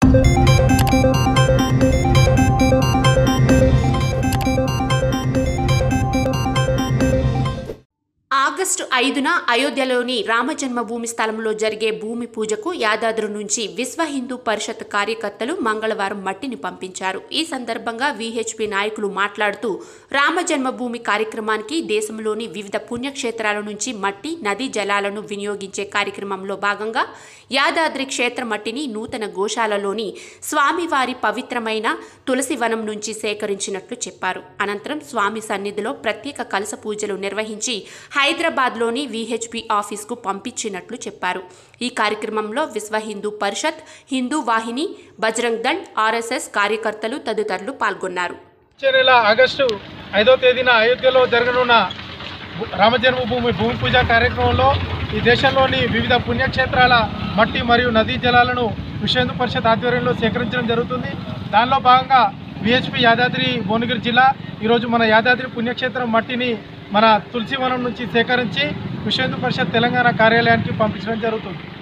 August ఐదున అయోధ్యలోని రామజన్మభూమి స్థలంలో జరిగే భూమి పూజకు యాదాద్రి నుంచి విశ్వ హిందూ పరిషత్ కార్యకర్తలు మంగళవారం మట్టిని పంపించారు ఈ సందర్భంగా విహెచ్పి నాయకులు మాట్లాడుతూ రామజన్మభూమి కార్యక్రమానికి దేశంలోని వివిధ పుణ్యక్షేత్రాల నుంచి మట్టి నదీ జలాలను వినియోగించే కార్యక్రమంలో భాగంగా యాదాద్రి క్షేత్ర మట్టిని నూతన గోశాలలోని స్వామివారి పవిత్రమైన తులసి వనం నుంచి సేకరించినట్లు చెప్పారు అనంతరం స్వామి సన్నిధిలో ప్రత్యేక కలస పూజలు నిర్వహించి హైదరాబాద్లోని విహెచ్పి ఆఫీస్కు పంపించినట్లు చెప్పారు ఈ కార్యక్రమంలో విశ్వ హిందూ పరిషత్ హిందూ వాహిని బజరంగ్ దళ్ ఆర్ఎస్ఎస్ కార్యకర్తలు తదితరులు పాల్గొన్నారు వచ్చే నెల ఆగస్టు ఐదో తేదీన అయోధ్యలో జరగనున్న భూ- రామజన్మభూమి భూమి పూజ కార్యక్రమంలో ఈ దేశంలోని వివిధ పుణ్యక్షేత్రాల మట్టి మరియు నదీ జలాలను విశ్వ హిందూ పరిషత్ ఆధ్వర్యంలో సేకరించడం జరుగుతుంది దానిలో భాగంగా విహెచ్పి యాదాద్రి భువనగిరి జిల్లా ఈరోజు మన యాదాద్రి పుణ్యక్షేత్రం మట్టిని మన తులసివనం నుంచి సేకరించి విశ్వ హిందూ పరిషత్ తెలంగాణ కార్యాలయానికి పంపించడం జరుగుతుంది